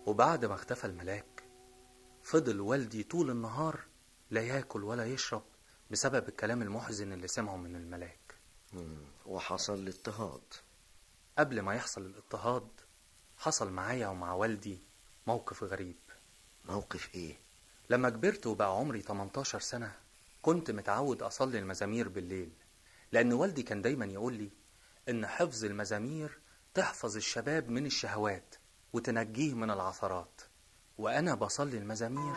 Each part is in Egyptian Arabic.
وبعد ما اختفى الملاك فضل والدي طول النهار لا ياكل ولا يشرب بسبب الكلام المحزن اللي سمعه من الملاك وحصل الاضطهاد قبل ما يحصل الاضطهاد حصل معايا ومع والدي موقف غريب موقف ايه لما كبرت وبقى عمري 18 سنة كنت متعود أصلي المزامير بالليل لأن والدي كان دايما يقول لي إن حفظ المزامير تحفظ الشباب من الشهوات وتنجيه من العثرات وأنا بصلي المزامير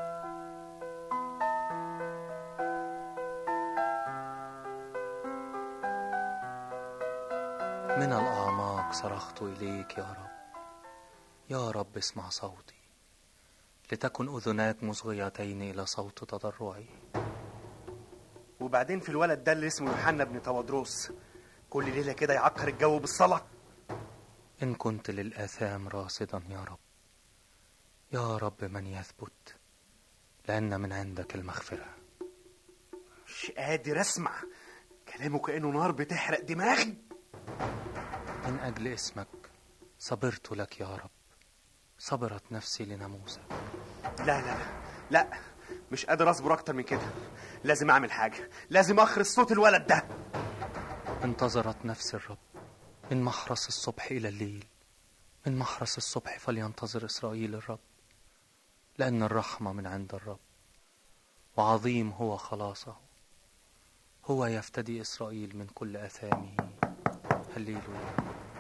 من الأعماق صرخت إليك يا رب يا رب اسمع صوتي لتكن أذناك مصغيتين إلى صوت تضرعي وبعدين في الولد ده اللي اسمه يوحنا بن تودروس كل ليلة كده يعكر الجو بالصلاة إن كنت للآثام راصدا يا رب يا رب من يثبت لأن من عندك المغفرة مش قادر اسمع كلامه كأنه نار بتحرق دماغي من أجل اسمك صبرت لك يا رب صبرت نفسي لناموسك لا لا لا لا مش قادر اصبر اكتر من كده لازم اعمل حاجة لازم اخرس صوت الولد ده انتظرت نفس الرب من محرس الصبح إلى الليل من محرس الصبح فلينتظر إسرائيل الرب لأن الرحمة من عند الرب وعظيم هو خلاصه هو يفتدي إسرائيل من كل أثامه هللويا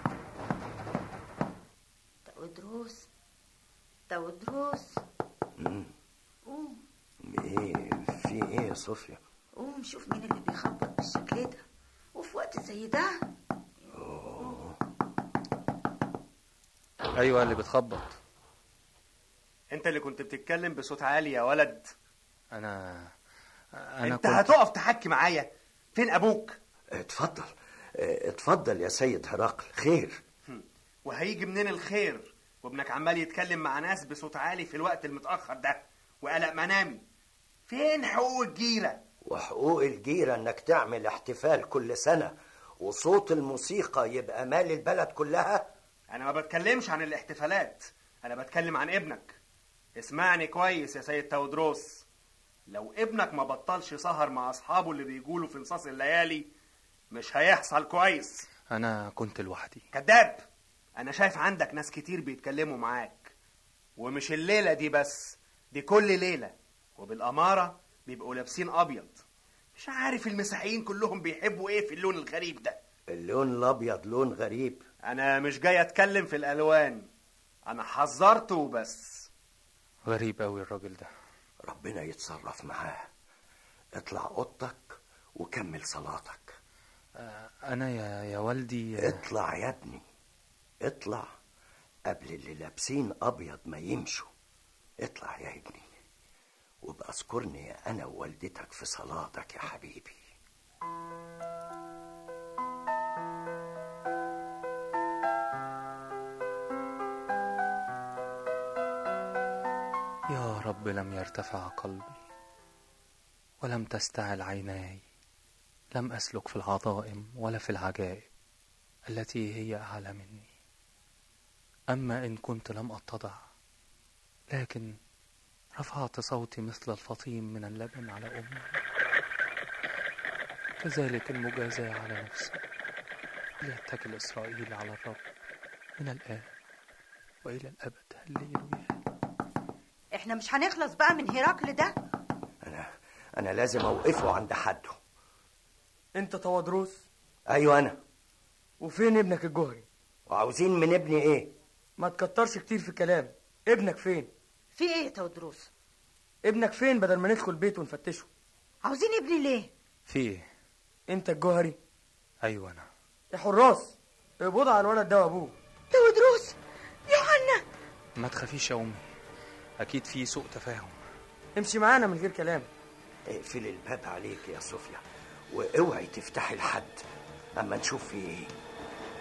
تودروس تودروس قوم ايه في ايه يا صوفيا قوم شوف مين اللي بيخبط بالشكل ده وفي وقت زي ده أيوة اللي بتخبط انت اللي كنت بتتكلم بصوت عالي يا ولد أنا أنا انت هتقف تحكي معايا فين ابوك اتفضل اه، اتفضل يا سيد هرقل خير وهيجي منين الخير وابنك عمال يتكلم مع ناس بصوت عالي في الوقت المتأخر ده وقلق منامي فين حقوق الجيرة وحقوق الجيرة انك تعمل احتفال كل سنة وصوت الموسيقى يبقى مال البلد كلها انا ما بتكلمش عن الاحتفالات انا بتكلم عن ابنك اسمعني كويس يا سيد تودروس لو ابنك ما بطلش سهر مع اصحابه اللي بيقولوا في نصاص الليالي مش هيحصل كويس أنا كنت لوحدي كذاب انا شايف عندك ناس كتير بيتكلموا معاك ومش الليلة دي بس دي كل ليلة وبالأمارة بيبقوا لابسين أبيض مش عارف المسيحيين كلهم بيحبوا ايه في اللون الغريب ده اللون الابيض لون غريب انا مش جاي اتكلم في الالوان انا حذرته وبس غريب أوي الراجل ده ربنا يتصرف معاه اطلع اوضتك وكمل صلاتك أنا يا يا والدي اطلع يا ابني اطلع قبل اللي لابسين ابيض ما يمشوا اطلع يا ابني وابقى اذكرني انا ووالدتك في صلاتك يا حبيبي يا رب لم يرتفع قلبي ولم تستعل عيناي لم أسلك في العظائم ولا في العجائب التي هي أعلى مني أما إن كنت لم أتضع لكن رفعت صوتي مثل الفطيم من اللبن على أمي كذلك المجازاة على نفسي ليتكل إسرائيل على الرب من الآن وإلى الأبد هللويا احنا مش هنخلص بقى من هرقل ده انا انا لازم اوقفه عند حده انت تودروس ايوه انا وفين ابنك الجوهري وعاوزين من ابني ايه ما تكترش كتير في الكلام ابنك فين في ايه يا تودروس ابنك فين بدل ما ندخل بيته ونفتشه عاوزين ابني ليه في إيه؟ انت الجوهري أيوة أنا يا حراس اقبض على الولد ده وابوه تودروس يوحنا ما تخافيش يا أمي أكيد في سوء تفاهم امشي معانا من غير كلام اقفل الباب عليك يا صوفيا واوعي تفتحي لحد اما نشوف في ايه